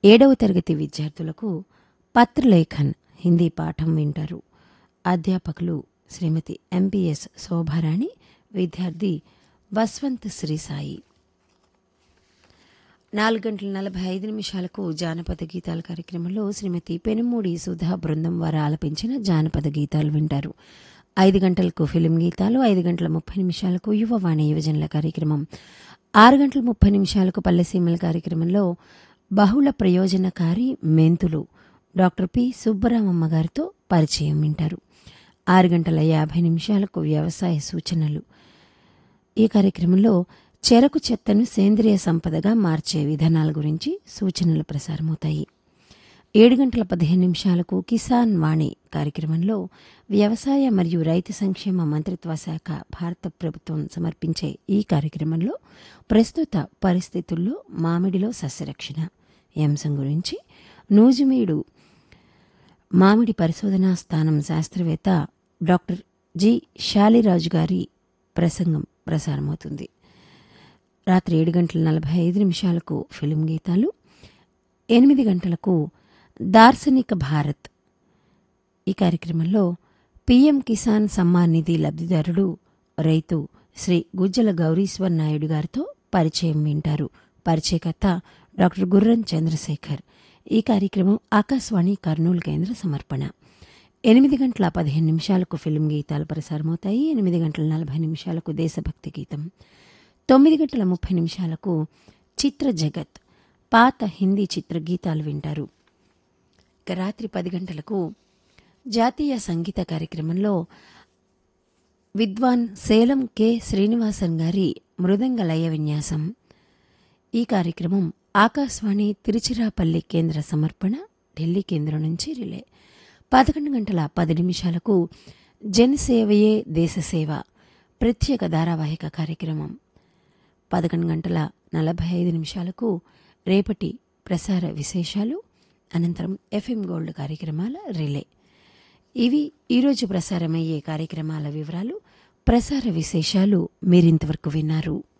ఏడవ తరగతి విద్యార్థులకు పత్రలేఖన్ హిందీ పాఠం వింటారు అధ్యాపకులు శ్రీమతి ఎంపీఎస్ శోభారాణి విద్యార్థి వస్వంత్ శ్రీసాయి నాలుగు గంటల నలభై ఐదు నిమిషాలకు జానపద గీతాల కార్యక్రమంలో శ్రీమతి పెనుమూడి సుధా బృందం వారు ఆలపించిన జానపద గీతాలు వింటారు ఐదు గంటలకు ఫిలిం గీతాలు ఐదు గంటల ముప్పై నిమిషాలకు యువవాణి యువజనుల కార్యక్రమం ఆరు గంటల ముప్పై నిమిషాలకు పల్లెసీమల కార్యక్రమంలో బహుళ ప్రయోజనకారి మెంతులు డాక్టర్ పి సుబ్బరామమ్మ గారితో పరిచయం వింటారు ఆరు గంటల యాభై నిమిషాలకు వ్యవసాయ సూచనలు ఈ కార్యక్రమంలో చెరకు చెత్తను సేంద్రియ సంపదగా మార్చే విధానాల గురించి సూచనలు ప్రసారమవుతాయి ఏడు గంటల పదిహేను నిమిషాలకు కిసాన్ వాణి కార్యక్రమంలో వ్యవసాయ మరియు రైతు సంక్షేమ మంత్రిత్వ శాఖ భారత ప్రభుత్వం సమర్పించే ఈ కార్యక్రమంలో ప్రస్తుత పరిస్థితుల్లో మామిడిలో సస్యరక్షణ ఈ అంశం గురించి నూజిమీడు మామిడి పరిశోధనా స్థానం శాస్త్రవేత్త డాక్టర్ జి శాలిరాజు గారి ప్రసంగం ప్రసారమవుతుంది రాత్రి ఏడు గంటల నలభై ఐదు నిమిషాలకు ఫిలిం గీతాలు ఎనిమిది గంటలకు దార్శనిక భారత్ ఈ కార్యక్రమంలో పీఎం కిసాన్ సమ్మాన్ నిధి లబ్ధిదారుడు రైతు శ్రీ గుజ్జల గౌరీశ్వర్ నాయుడు గారితో పరిచయం వింటారు పరిచయకర్త డాక్టర్ గుర్రం చంద్రశేఖర్ ఈ కార్యక్రమం ఆకాశవాణి కర్నూలు కేంద్ర సమర్పణ ఎనిమిది గంటల పదిహేను నిమిషాలకు ఫిలిం గీతాలు ప్రసారమవుతాయి ఎనిమిది గంటల నలభై నిమిషాలకు దేశభక్తి గీతం తొమ్మిది గంటల ముప్పై నిమిషాలకు చిత్ర జగత్ పాత హిందీ చిత్ర గీతాలు వింటారు ఇక రాత్రి పది గంటలకు జాతీయ సంగీత కార్యక్రమంలో విద్వాన్ సేలం కె శ్రీనివాసన్ గారి మృదంగ లయ విన్యాసం ఈ కార్యక్రమం ఆకాశవాణి తిరుచిరాపల్లి కేంద్ర సమర్పణ ఢిల్లీ కేంద్రం నుంచి రిలే పదకొండు గంటల పది నిమిషాలకు జనసేవయే దేశసేవ ప్రత్యేక ధారావాహిక కార్యక్రమం పదకొండు గంటల నలభై ఐదు నిమిషాలకు రేపటి ప్రసార విశేషాలు అనంతరం ఎఫ్ఎం గోల్డ్ కార్యక్రమాల రిలే ఇవి ఈరోజు ప్రసారమయ్యే కార్యక్రమాల వివరాలు ప్రసార విశేషాలు మీరింతవరకు విన్నారు